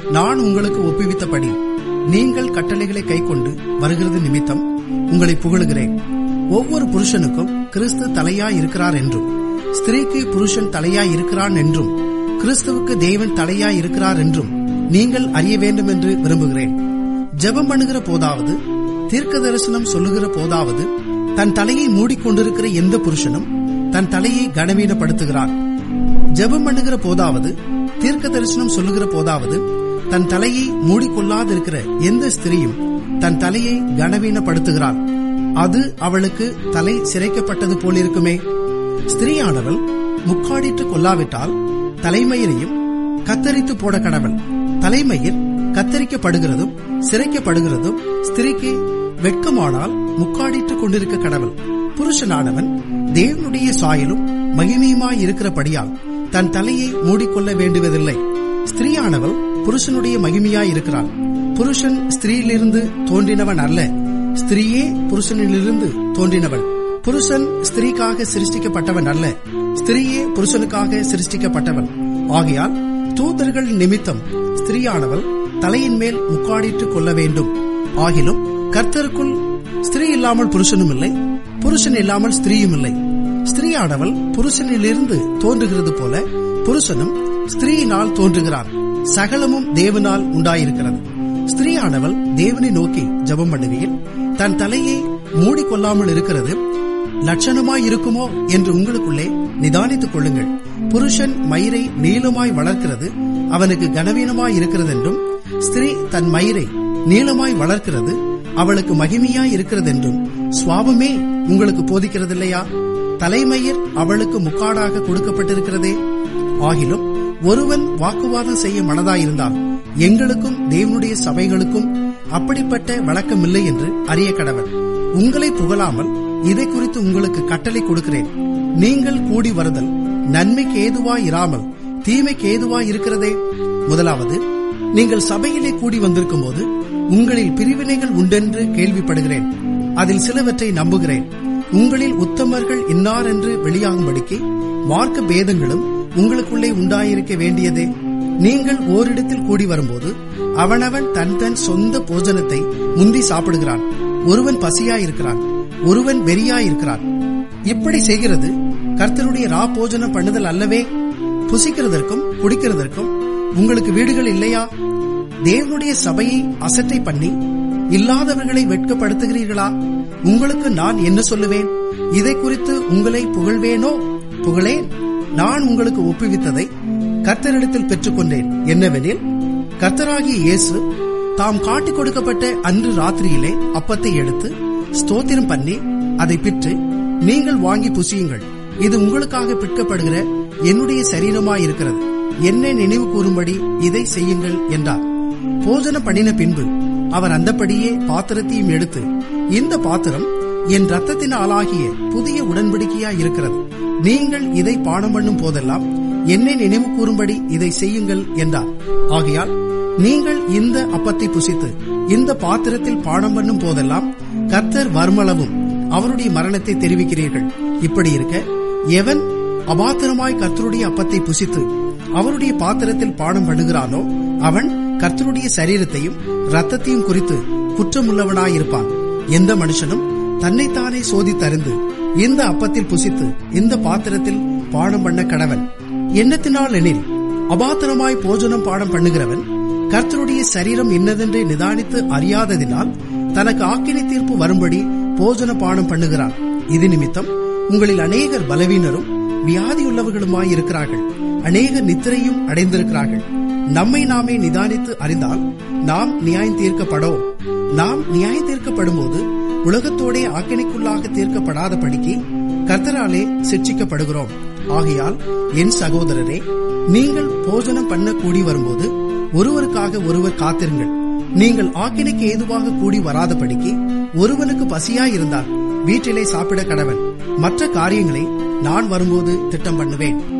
நான் உங்களுக்கு ஒப்புவித்தபடி நீங்கள் கட்டளைகளை கைக்கொண்டு வருகிறது நிமித்தம் உங்களை புகழுகிறேன் ஒவ்வொரு புருஷனுக்கும் கிறிஸ்து தலையாய் இருக்கிறார் என்றும் ஸ்திரீக்கு புருஷன் தலையாய் இருக்கிறான் என்றும் கிறிஸ்துவுக்கு தேவன் தலையாய் இருக்கிறார் என்றும் நீங்கள் அறிய வேண்டும் என்று விரும்புகிறேன் ஜெபம் பண்ணுகிற போதாவது தீர்க்க தரிசனம் சொல்லுகிற போதாவது தன் தலையை மூடிக்கொண்டிருக்கிற எந்த புருஷனும் தன் தலையை கனவீனப்படுத்துகிறான் ஜெபம் பண்ணுகிற போதாவது தீர்க்க தரிசனம் சொல்லுகிற போதாவது தன் தலையை மூடிக்கொள்ளாதிருக்கிற எந்த ஸ்திரீயும் தன் தலையை கனவீனப்படுத்துகிறாள் அது அவளுக்கு தலை சிரைக்கப்பட்டது போலிருக்குமே ஸ்திரீயானவள் முக்காடிட்டு கொள்ளாவிட்டால் தலைமயிரையும் கத்தரித்து போட கடவள் தலைமயிர் கத்தரிக்கப்படுகிறதும் சிரைக்கப்படுகிறதும் ஸ்திரீக்கு வெட்கமானால் முக்காடிட்டு கொண்டிருக்க கடவள் புருஷனானவன் தேவனுடைய சாயலும் மகிமையுமாய் இருக்கிறபடியால் தன் தலையை மூடிக்கொள்ள வேண்டுவதில்லை ஸ்திரீயானவள் புருஷனுடைய மகிமையாய் இருக்கிறாள் புருஷன் ஸ்திரீயிலிருந்து தோன்றினவன் அல்ல ஸ்திரீயே புருஷனிலிருந்து தோன்றினவள் புருஷன் ஸ்திரீக்காக சிருஷ்டிக்கப்பட்டவன் அல்ல ஸ்திரீயே புருஷனுக்காக சிருஷ்டிக்கப்பட்டவன் ஆகையால் தூதர்கள் நிமித்தம் ஸ்திரீயானவள் தலையின் மேல் முக்காடிட்டுக் கொள்ள வேண்டும் ஆகிலும் கர்த்தருக்குள் ஸ்திரீ இல்லாமல் புருஷனும் இல்லை புருஷன் இல்லாமல் ஸ்திரீயும் இல்லை ஸ்திரீயானவள் புருஷனிலிருந்து தோன்றுகிறது போல புருஷனும் ஸ்திரீயினால் தோன்றுகிறான் சகலமும் தேவனால் உண்டாயிருக்கிறது ஸ்திரீயானவள் தேவனை நோக்கி ஜெபம் பண்ணுகையில் தன் தலையை மூடிக்கொள்ளாமல் இருக்கிறது லட்சணமாய் இருக்குமோ என்று உங்களுக்குள்ளே நிதானித்துக் கொள்ளுங்கள் புருஷன் மயிரை நீளமாய் வளர்க்கிறது அவனுக்கு கனவீனமாய் இருக்கிறது என்றும் ஸ்திரீ தன் மயிரை நீளமாய் வளர்க்கிறது அவளுக்கு மகிமையாய் இருக்கிறது என்றும் சுவாபமே உங்களுக்கு போதிக்கிறதில்லையா தலைமயிர் அவளுக்கு முக்காடாக கொடுக்கப்பட்டிருக்கிறதே ஆகிலும் ஒருவன் வாக்குவாதம் செய்ய மனதாயிருந்தால் எங்களுக்கும் தேவனுடைய சபைகளுக்கும் அப்படிப்பட்ட வழக்கம் இல்லை என்று அறிய கடவன் உங்களை புகழாமல் இதை குறித்து உங்களுக்கு கட்டளை கொடுக்கிறேன் நீங்கள் கூடி வருதல் நன்மைக்கு ஏதுவாய் இராமல் தீமைக்கு ஏதுவாய் இருக்கிறதே முதலாவது நீங்கள் சபையிலே கூடி வந்திருக்கும் போது உங்களில் பிரிவினைகள் உண்டென்று கேள்விப்படுகிறேன் அதில் சிலவற்றை நம்புகிறேன் உங்களில் உத்தமர்கள் இன்னார் என்று வெளியாகும்படிக்கு மார்க்க பேதங்களும் உங்களுக்குள்ளே உண்டாயிருக்க வேண்டியதே நீங்கள் ஓரிடத்தில் கூடி வரும்போது அவனவன் தன் தன் சொந்த போஜனத்தை முந்தி சாப்பிடுகிறான் ஒருவன் பசியாயிருக்கிறான் ஒருவன் வெறியாயிருக்கிறான் இப்படி செய்கிறது கர்த்தருடைய ரா போஜனம் பண்ணுதல் அல்லவே புசிக்கிறதற்கும் குடிக்கிறதற்கும் உங்களுக்கு வீடுகள் இல்லையா தேவனுடைய சபையை அசட்டை பண்ணி இல்லாதவர்களை வெட்கப்படுத்துகிறீர்களா உங்களுக்கு நான் என்ன சொல்லுவேன் இதை குறித்து உங்களை புகழ்வேனோ புகழேன் நான் உங்களுக்கு ஒப்புவித்ததை கர்த்தரிடத்தில் பெற்றுக்கொண்டேன் என்னவெனில் கர்த்தராகிய இயேசு தாம் காட்டிக் கொடுக்கப்பட்ட அன்று ராத்திரியிலே அப்பத்தை எடுத்து ஸ்தோத்திரம் பண்ணி அதை பிற்று நீங்கள் வாங்கி புசியுங்கள் இது உங்களுக்காக பிற்கப்படுகிற என்னுடைய சரீரமாயிருக்கிறது என்னை நினைவு கூறும்படி இதை செய்யுங்கள் என்றார் போஜனம் பண்ணின பின்பு அவர் அந்தபடியே பாத்திரத்தையும் எடுத்து இந்த பாத்திரம் என் ரத்தத்தினாலாகிய புதிய உடன்படிக்கையா இருக்கிறது நீங்கள் இதை பானம் பண்ணும் போதெல்லாம் என்னை நினைவு கூறும்படி இதை செய்யுங்கள் என்றார் ஆகையால் நீங்கள் இந்த அப்பத்தை புசித்து இந்த பாத்திரத்தில் பானம் பண்ணும் போதெல்லாம் கர்த்தர் வர்மளவும் அவருடைய மரணத்தை தெரிவிக்கிறீர்கள் இப்படி இருக்க எவன் அபாத்திரமாய் கர்த்தருடைய அப்பத்தை புசித்து அவருடைய பாத்திரத்தில் பானம் பண்ணுகிறானோ அவன் கர்த்தருடைய சரீரத்தையும் ரத்தத்தையும் குறித்து குற்றமுள்ளவனாயிருப்பான் எந்த மனுஷனும் தன்னைத்தானே சோதித்தறிந்து இந்த அப்பத்தில் புசித்து இந்த பாத்திரத்தில் பானம் பண்ண கடவன் எண்ணத்தினால் எனில் அபாத்திரமாய் போஜனம் பானம் பண்ணுகிறவன் கர்த்தருடைய சரீரம் இன்னதென்று நிதானித்து அறியாததினால் தனக்கு ஆக்கினை தீர்ப்பு வரும்படி போஜன பானம் பண்ணுகிறான் இது நிமித்தம் உங்களில் அநேகர் பலவீனரும் வியாதியுள்ளவர்களுமாய் இருக்கிறார்கள் அநேகர் நித்திரையும் அடைந்திருக்கிறார்கள் நம்மை நாமே நிதானித்து அறிந்தால் நாம் நியாயம் தீர்க்கப்படோ நாம் நியாயம் தீர்க்கப்படும்போது உலகத்தோடே ஆக்கினைக்குள்ளாக தீர்க்கப்படாதபடிக்கு கர்த்தராலே சிட்சிக்கப்படுகிறோம் ஆகையால் என் சகோதரரே நீங்கள் போஜனம் பண்ண கூடி வரும்போது ஒருவருக்காக ஒருவர் காத்திருங்கள் நீங்கள் ஆக்கினைக்கு ஏதுவாக கூடி வராதபடிக்கு ஒருவனுக்கு பசியாயிருந்தால் வீட்டிலே சாப்பிட கடவன் மற்ற காரியங்களை நான் வரும்போது திட்டம் பண்ணுவேன்